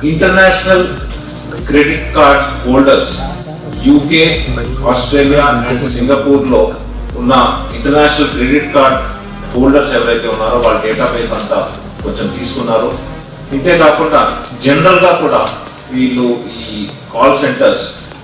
international credit card holders UK Australia and Singapore లో ఉన్న international credit card holders ఎవరైతే ఉన్నారో వాళ్ళ డేటాబేస్ అంతా కొంచెం తీసుకున్నారు ఇంతే కాకుండా జనరల్ గా కూడా వీళ్ళు ఈ call centres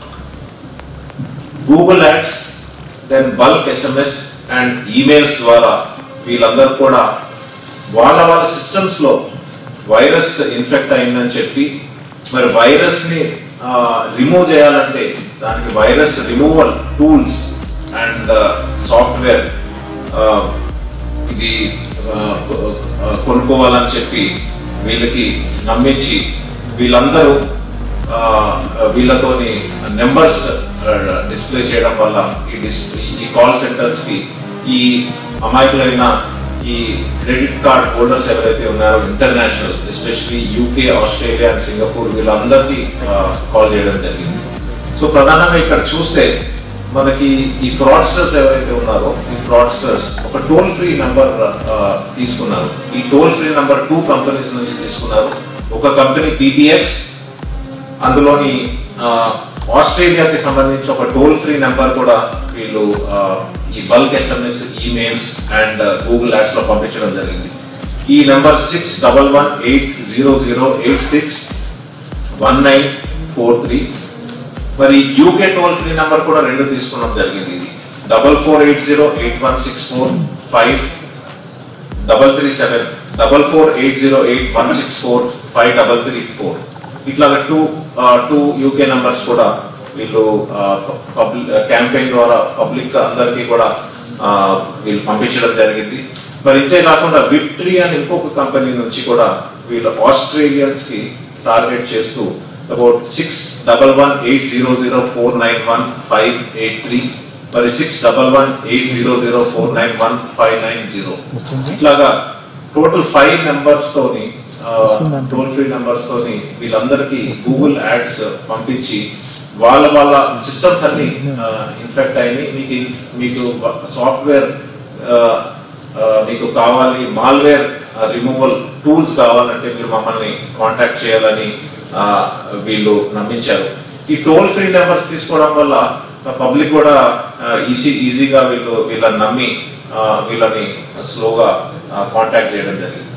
Google ads then bulk SMS and emails ద్వారా వీళ్ళందరూ కూడా వాళ్ళ వాళ్ళ సిస్టమ్స్ లో వైరస్ ఇన్ఫెక్ట్ అయిందని చెప్పి మరి వైరస్ ని రిమూవ్ చేయాలంటే దానికి virus removal tools and software ఇది ఆ, ఆ, కొనుక్కోవాలని చెప్పి వీళ్ళకి నమ్మించి వీళ్ళందరూ ఆ, వీళ్ళతోని నెంబర్స్ డిస్ప్లే చేయడం వల్ల ఈ డిస్ ఈ కాల్ సెంటర్స్ కి ఈ అమాయకులైన ఈ క్రెడిట్ కార్డ్ హోల్డర్స్ ఎవరైతే ఉన్నారో international especially UK Australia and Singapore వీళ్ళందరికీ కాల్ చేయడం జరిగింది సో ప్రధానంగా ఇక్కడ చూస్తే మనకి ఈ ఫ్రాడ్స్టర్స్ ఎవరైతే ఉన్నారో ఈ ఫ్రాడ్స్టర్స్ ఒక టోల్ ఫ్రీ నంబర్ తీసుకున్నారు ఈ toll free number two companies నుంచి తీసుకున్నారు ఒక కంపెనీ పీపీఎక్స్ అందులోని ఆ, ఆస్ట్రేలియాకి సంబంధించి ఒక టోల్ ఫ్రీ నెంబర్ కూడా వీళ్ళు ఆ, ఈ bulk SMS emails and Google ads లో పంపించడం జరిగింది ఈ number six double one eight zero zero eight six one nine four three మరి యూకే టోల్ ఫ్రీ నెంబర్ కూడా రెండు తీసుకోవడం జరిగింది ఇది double four eight zero eight one six four five double three seven double four eight zero eight one six four five double three four ఇట్లా two two UK numbers కూడా వీళ్ళు public campaign ద్వారా public అందరికీ కూడా ఆ, వీళ్ళు పంపించడం జరిగింది మరి ఇంతే కాకుండా విక్టరీ అని ఇంకొక కంపెనీ నుంచి కూడా వీళ్ళు ఆస్ట్రేలియన్స్ కి టార్గెట్ చేస్తూ about six double one eight zero zero four nine one five eight three మరి six double one eight zero zero four nine one five nine zero ఇట్లాగా టోటల్ ఫైవ్ నెంబర్స్ తోని toll free numbers తోని వీళ్ళందరికీ Google ads పంపించి వాళ్ళ వాళ్ళ systems అన్ని infect అయినాయి మీకు మీకు సాఫ్ట్వేర్ మీకు కావాలి మాల్వేర్ రిమూవల్ టూల్స్ కావాలంటే మీరు మమ్మల్ని కాంటాక్ట్ చేయాలని ఆ, వీళ్ళు నమ్మించారు ఈ టోల్ ఫ్రీ నెంబర్స్ తీసుకోవడం వల్ల పబ్లిక్ కూడా ఈజీ ఈజీగా వీళ్ళు వీళ్ళని నమ్మి ఆ, వీళ్ళని స్లోగా కాంటాక్ట్ చేయడం జరిగింది